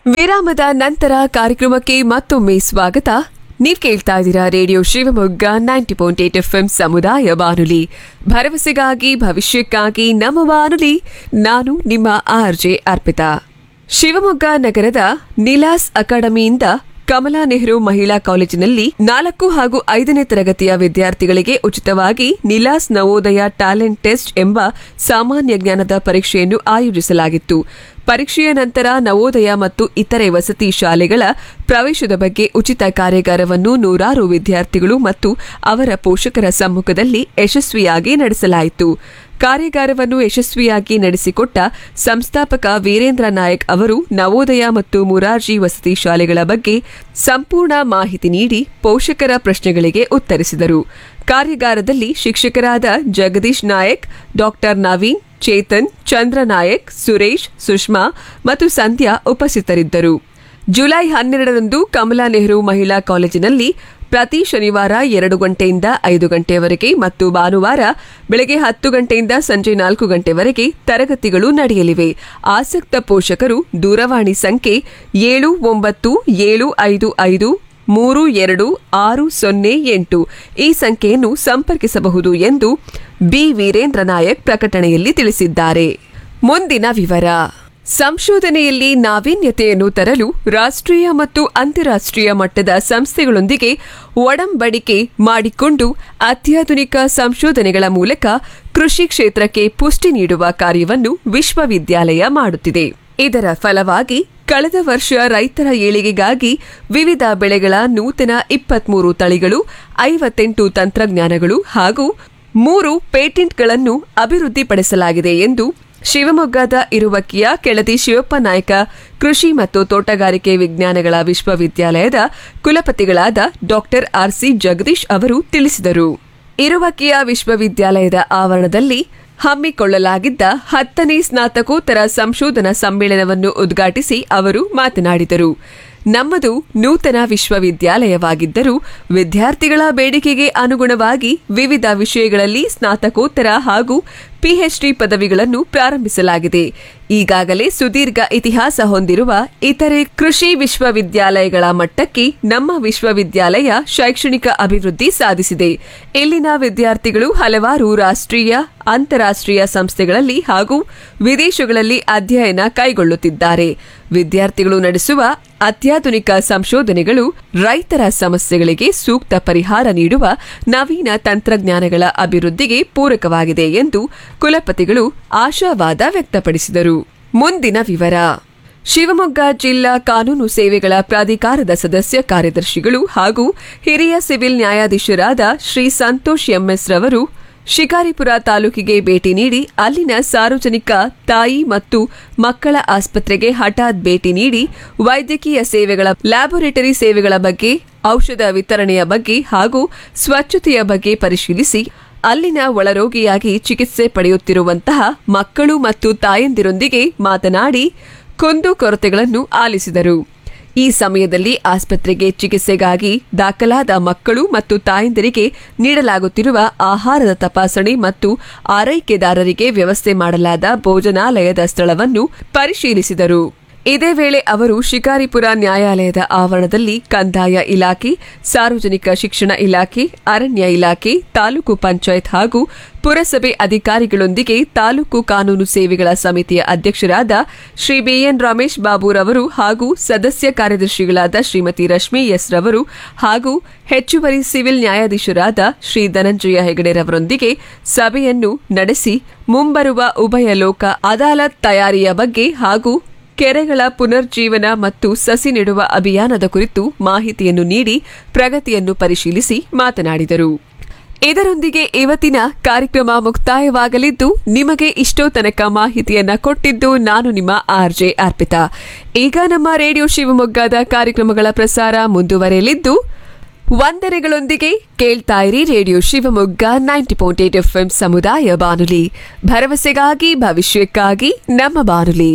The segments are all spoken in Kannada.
ವಿರಾಮದ ನಂತರ ಕಾರ್ಯಕ್ರಮಕ್ಕೆ ಮತ್ತೊಮ್ಮೆ ಸ್ವಾಗತ ನೀವ್ ಕೇಳ್ತಾ ಇದ್ದೀರಾ radio Shivamogga ninety point eight F M ಸಮುದಾಯ ಬಾನುಲಿ ಭರವಸೆಗಾಗಿ ಭವಿಷ್ಯಕ್ಕಾಗಿ ನಮ್ಮ ಬಾನುಲಿ ನಾನು ನಿಮ್ಮ ಆರ್ ಜೆ ಅರ್ಪಿತಾ ಶಿವಮೊಗ್ಗ ನಗರದ ನಿಲಾಸ್ ಅಕಾಡೆಮಿಯಿಂದ ಕಮಲಾ ನೆಹರು ಮಹಿಳಾ ಕಾಲೇಜಿನಲ್ಲಿ ನಾಲ್ಕು ಹಾಗೂ ಐದನೇ ತರಗತಿಯ ವಿದ್ಯಾರ್ಥಿಗಳಿಗೆ ಉಚಿತವಾಗಿ ನಿಲಾಸ್ ನವೋದಯ ಟ್ಯಾಲೆಂಟ್ ಟೆಸ್ಟ್ ಎಂಬ ಸಾಮಾನ್ಯ ಜ್ಞಾನದ ಪರೀಕ್ಷೆಯನ್ನು ಆಯೋಜಿಸಲಾಗಿತ್ತು ಪರೀಕ್ಷೆಯ ನಂತರ ನವೋದಯ ಮತ್ತು ಇತರೆ ವಸತಿ ಶಾಲೆಗಳ ಪ್ರವೇಶದ ಬಗ್ಗೆ ಉಚಿತ ಕಾರ್ಯಾಗಾರವನ್ನು ನೂರಾರು ವಿದ್ಯಾರ್ಥಿಗಳು ಮತ್ತು ಅವರ ಪೋಷಕರ ಸಮ್ಮುಖದಲ್ಲಿ ಯಶಸ್ವಿಯಾಗಿ ನಡೆಸಲಾಯಿತು ಕಾರ್ಯಾಗಾರವನ್ನು ಯಶಸ್ವಿಯಾಗಿ ನಡೆಸಿಕೊಟ್ಟ ಸಂಸ್ಥಾಪಕ ವೀರೇಂದ್ರ ನಾಯಕ್ ಅವರು ನವೋದಯ ಮತ್ತು ಮುರಾರ್ಜಿ ವಸತಿ ಶಾಲೆಗಳ ಬಗ್ಗೆ ಸಂಪೂರ್ಣ ಮಾಹಿತಿ ನೀಡಿ ಪೋಷಕರ ಪ್ರಶ್ನೆಗಳಿಗೆ ಉತ್ತರಿಸಿದರು ಕಾರ್ಯಾಗಾರದಲ್ಲಿ ಶಿಕ್ಷಕರಾದ ಜಗದೀಶ್ ನಾಯಕ್ ಡಾಕ್ಟರ್ ನವೀನ್ ಚೇತನ್ ಚಂದ್ರ ನಾಯಕ್ ಸುರೇಶ್ ಸುಷ್ಮಾ ಮತ್ತು ಸಂಧ್ಯಾ ಉಪಸ್ಥಿತರಿದ್ದರು ಜುಲೈ ಹನ್ನೆರಡರಂದು ಕಮಲಾ ನೆಹರು ಮಹಿಳಾ ಕಾಲೇಜಿನಲ್ಲಿ ಪ್ರತಿ ಶನಿವಾರ ಎರಡು ಗಂಟೆಯಿಂದ ಐದು ಗಂಟೆಯವರೆಗೆ ಮತ್ತು ಭಾನುವಾರ ಬೆಳಗ್ಗೆ ಹತ್ತು ಗಂಟೆಯಿಂದ ಸಂಜೆ ನಾಲ್ಕು ಗಂಟೆವರೆಗೆ ತರಗತಿಗಳು ನಡೆಯಲಿವೆ ಆಸಕ್ತ ಪೋಷಕರು ದೂರವಾಣಿ ಸಂಖ್ಯೆ ಏಳು ಒಂಬತ್ತು ಏಳು ಐದು ಐದು ಮೂರು ಎರಡು ಆರು ಸೊನ್ನೆ ಎಂಟು ಈ ಸಂಖ್ಯೆಯನ್ನು ಸಂಪರ್ಕಿಸಬಹುದು ಎಂದು ಬಿ ವೀರೇಂದ್ರ ನಾಯಕ್ ಪ್ರಕಟಣೆಯಲ್ಲಿ ತಿಳಿಸಿದ್ದಾರೆ ಮುಂದಿನ ವಿವರ ಸಂಶೋಧನೆಯಲ್ಲಿ ನಾವೀನ್ಯತೆಯನ್ನು ತರಲು ರಾಷ್ಟ್ರೀಯ ಮತ್ತು ಅಂತಾರಾಷ್ಟ್ರೀಯ ಮಟ್ಟದ ಸಂಸ್ಥೆಗಳೊಂದಿಗೆ ಒಡಂಬಡಿಕೆ ಮಾಡಿಕೊಂಡು ಅತ್ಯಾಧುನಿಕ ಸಂಶೋಧನೆಗಳ ಮೂಲಕ ಕೃಷಿ ಕ್ಷೇತ್ರಕ್ಕೆ ಪುಷ್ಟಿ ನೀಡುವ ಕಾರ್ಯವನ್ನು ವಿಶ್ವವಿದ್ಯಾಲಯ ಮಾಡುತ್ತಿದೆ ಇದರ ಫಲವಾಗಿ ಕಳೆದ ವರ್ಷ ರೈತರ ಏಳಿಗೆಗಾಗಿ ವಿವಿಧ ಬೆಳೆಗಳ ನೂತನ ಇಪ್ಪತ್ಮೂರು ತಳಿಗಳು ಐವತ್ತೆಂಟು ತಂತ್ರಜ್ಞಾನಗಳು ಹಾಗೂ ಮೂರು ಪೇಟೆಂಟ್ಗಳನ್ನು ಅಭಿವೃದ್ಧಿಪಡಿಸಲಾಗಿದೆ ಎಂದು ಶಿವಮೊಗ್ಗದ ಇರುವಕ್ಕಿಯ ಕೆಳದಿ ಶಿವಪ್ಪ ನಾಯಕ ಕೃಷಿ ಮತ್ತು ತೋಟಗಾರಿಕೆ ವಿಜ್ಞಾನಗಳ ವಿಶ್ವವಿದ್ಯಾಲಯದ ಕುಲಪತಿಗಳಾದ ಡಾಕ್ಟರ್ ಆರ್ಸಿ ಜಗದೀಶ್ ಅವರು ತಿಳಿಸಿದರು ಇರುವಕ್ಕಿಯ ವಿಶ್ವವಿದ್ಯಾಲಯದ ಆವರಣದಲ್ಲಿ ಹಮ್ಮಿಕೊಳ್ಳಲಾಗಿದ್ದ ಹತ್ತನೇ ಸ್ನಾತಕೋತ್ತರ ಸಂಶೋಧನಾ ಸಮ್ಮೇಳನವನ್ನು ಉದ್ಘಾಟಿಸಿ ಅವರು ಮಾತನಾಡಿದರು ನಮ್ಮದು ನೂತನ ವಿಶ್ವವಿದ್ಯಾಲಯವಾಗಿದ್ದರೂ ವಿದ್ಯಾರ್ಥಿಗಳ ಬೇಡಿಕೆಗೆ ಅನುಗುಣವಾಗಿ ವಿವಿಧ ವಿಷಯಗಳಲ್ಲಿ ಸ್ನಾತಕೋತ್ತರ ಹಾಗೂ ಪಿಎಚ್ಡಿ ಪದವಿಗಳನ್ನು ಪ್ರಾರಂಭಿಸಲಾಗಿದೆ ಈಗಾಗಲೇ ಸುದೀರ್ಘ ಇತಿಹಾಸ ಹೊಂದಿರುವ ಇತರೆ ಕೃಷಿ ವಿಶ್ವವಿದ್ಯಾಲಯಗಳ ಮಟ್ಟಕ್ಕೆ ನಮ್ಮ ವಿಶ್ವವಿದ್ಯಾಲಯ ಶೈಕ್ಷಣಿಕ ಅಭಿವೃದ್ಧಿ ಸಾಧಿಸಿದೆ ಇಲ್ಲಿನ ವಿದ್ಯಾರ್ಥಿಗಳು ಹಲವಾರು ರಾಷ್ಟ್ರೀಯ ಅಂತಾರಾಷ್ಟ್ರೀಯ ಸಂಸ್ಥೆಗಳಲ್ಲಿ ಹಾಗೂ ವಿದೇಶಗಳಲ್ಲಿ ಅಧ್ಯಯನ ಕೈಗೊಳ್ಳುತ್ತಿದ್ದಾರೆ ವಿದ್ಯಾರ್ಥಿಗಳು ನಡೆಸುವ ಅತ್ಯಾಧುನಿಕ ಸಂಶೋಧನೆಗಳು ರೈತರ ಸಮಸ್ಯೆಗಳಿಗೆ ಸೂಕ್ತ ಪರಿಹಾರ ನೀಡುವ ನವೀನ ತಂತ್ರಜ್ಞಾನಗಳ ಅಭಿವೃದ್ಧಿಗೆ ಪೂರಕವಾಗಿದೆ ಎಂದು ಕುಲಪತಿಗಳು ಆಶಾವಾದ ವ್ಯಕ್ತಪಡಿಸಿದರು ಮುಂದಿನ ವಿವರ ಶಿವಮೊಗ್ಗ ಜಿಲ್ಲಾ ಕಾನೂನು ಸೇವೆಗಳ ಪ್ರಾಧಿಕಾರದ ಸದಸ್ಯ ಕಾರ್ಯದರ್ಶಿಗಳು ಹಾಗೂ ಹಿರಿಯ ಸಿವಿಲ್ ನ್ಯಾಯಾಧೀಶರಾದ ಶ್ರೀ ಸಂತೋಷ್ ಎಂಎಸ್ ರವರು ಶಿಕಾರಿಪುರ ತಾಲೂಕಿಗೆ ಭೇಟಿ ನೀಡಿ ಅಲ್ಲಿನ ಸಾರ್ವಜನಿಕ ತಾಯಿ ಮತ್ತು ಮಕ್ಕಳ ಆಸ್ಪತ್ರೆಗೆ ಹಠಾತ್ ಭೇಟಿ ನೀಡಿ ವೈದ್ಯಕೀಯ ಸೇವೆಗಳ ಲ್ಯಾಬೊರೇಟರಿ ಸೇವೆಗಳ ಬಗ್ಗೆ ಔಷಧ ವಿತರಣೆಯ ಬಗ್ಗೆ ಹಾಗೂ ಸ್ವಚ್ಛತೆಯ ಬಗ್ಗೆ ಪರಿಶೀಲಿಸಿ ಅಲ್ಲಿನ ಒಳರೋಗಿಯಾಗಿ ಚಿಕಿತ್ಸೆ ಪಡೆಯುತ್ತಿರುವಂತಹ ಮಕ್ಕಳು ಮತ್ತು ತಾಯಂದಿರೊಂದಿಗೆ ಮಾತನಾಡಿ ಕುಂದು ಕೊರತೆಗಳನ್ನು ಆಲಿಸಿದರು ಈ ಸಮಯದಲ್ಲಿ ಆಸ್ಪತ್ರೆಗೆ ಚಿಕಿತ್ಸೆಗಾಗಿ ದಾಖಲಾದ ಮಕ್ಕಳು ಮತ್ತು ತಾಯಂದಿರಿಗೆ ನೀಡಲಾಗುತ್ತಿರುವ ಆಹಾರದ ತಪಾಸಣೆ ಮತ್ತು ಆರೈಕೆದಾರರಿಗೆ ವ್ಯವಸ್ಥೆ ಮಾಡಲಾದ ಭೋಜನಾಲಯದ ಸ್ಥಳವನ್ನು ಪರಿಶೀಲಿಸಿದರು ಇದೇ ವೇಳೆ ಅವರು ಶಿಕಾರಿಪುರ ನ್ಯಾಯಾಲಯದ ಆವರಣದಲ್ಲಿ ಕಂದಾಯ ಇಲಾಖೆ ಸಾರ್ವಜನಿಕ ಶಿಕ್ಷಣ ಇಲಾಖೆ ಅರಣ್ಯ ಇಲಾಖೆ ತಾಲೂಕು ಪಂಚಾಯತ್ ಹಾಗೂ ಪುರಸಭೆ ಅಧಿಕಾರಿಗಳೊಂದಿಗೆ ತಾಲೂಕು ಕಾನೂನು ಸೇವೆಗಳ ಸಮಿತಿಯ ಅಧ್ಯಕ್ಷರಾದ ಶ್ರೀ ಬಿಎನ್ ರಮೇಶ್ ಬಾಬುರವರು ಹಾಗೂ ಸದಸ್ಯ ಕಾರ್ಯದರ್ಶಿಗಳಾದ ಶ್ರೀಮತಿ ರಶ್ಮಿ ಎಸ್ ರವರು ಹಾಗೂ ಹೆಚ್ಚುವರಿ ಸಿವಿಲ್ ನ್ಯಾಯಾಧೀಶರಾದ ಶ್ರೀ ಧನಂಜಯ ಹೆಗಡೆರವರೊಂದಿಗೆ ಸಭೆಯನ್ನು ನಡೆಸಿ ಮುಂಬರುವ ಉಭಯ ಲೋಕ ಅದಾಲತ್ ತಯಾರಿಯ ಬಗ್ಗೆ ಹಾಗೂ ಕೆರೆಗಳ ಪುನರ್ಜೀವನ ಮತ್ತು ಸಸಿ ನೆಡುವ ಅಭಿಯಾನದ ಕುರಿತು ಮಾಹಿತಿಯನ್ನು ನೀಡಿ ಪ್ರಗತಿಯನ್ನು ಪರಿಶೀಲಿಸಿ ಮಾತನಾಡಿದರು ಇದರೊಂದಿಗೆ ಇವತ್ತಿನ ಕಾರ್ಯಕ್ರಮ ಮುಕ್ತಾಯವಾಗಲಿದ್ದು ನಿಮಗೆ ಇಷ್ಟೋ ತನಕ ಮಾಹಿತಿಯನ್ನ ಕೊಟ್ಟಿದ್ದು ನಾನು ನಿಮ್ಮ ಆರ್ಜೆ ಅರ್ಪಿತಾ ಈಗ ನಮ್ಮ ರೇಡಿಯೋ ಶಿವಮೊಗ್ಗದ ಕಾರ್ಯಕ್ರಮಗಳ ಪ್ರಸಾರ ಮುಂದುವರೆಯಲಿದ್ದು ವಂದನೆಗಳೊಂದಿಗೆ ಕೇಳ್ತಾ ಇರಿ radio Shivamogga ninety point eight F ಸಮುದಾಯ ಬಾನುಲಿ ಭರವಸೆಗಾಗಿ ಭವಿಷ್ಯಕ್ಕಾಗಿ ನಮ್ಮ ಬಾನುಲಿ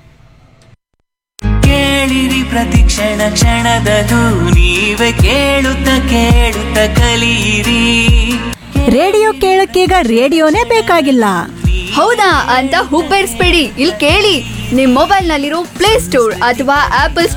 ಕೇಳಿರಿ ಪ್ರತಿ ಕ್ಷಣ ಕ್ಷಣದದು ನೀವೇ ಕೇಳುತ್ತ ಕೇಳುತ್ತ ಕಲಿಯಿರಿ ರೇಡಿಯೋ ಕೇಳಕ್ಕೀಗ ರೇಡಿಯೋನೇ ಬೇಕಾಗಿಲ್ಲ ಹೌದಾ ಅಂತ ಹುಬ್ಬೇರಿಸ್ಬೇಡಿ ಇಲ್ಲಿ ಕೇಳಿ ನಿಮ್ ಮೊಬೈಲ್ ನಲ್ಲಿರೋ ಪ್ಲೇ ಸ್ಟೋರ್ ಅಥವಾ ಆಪಲ್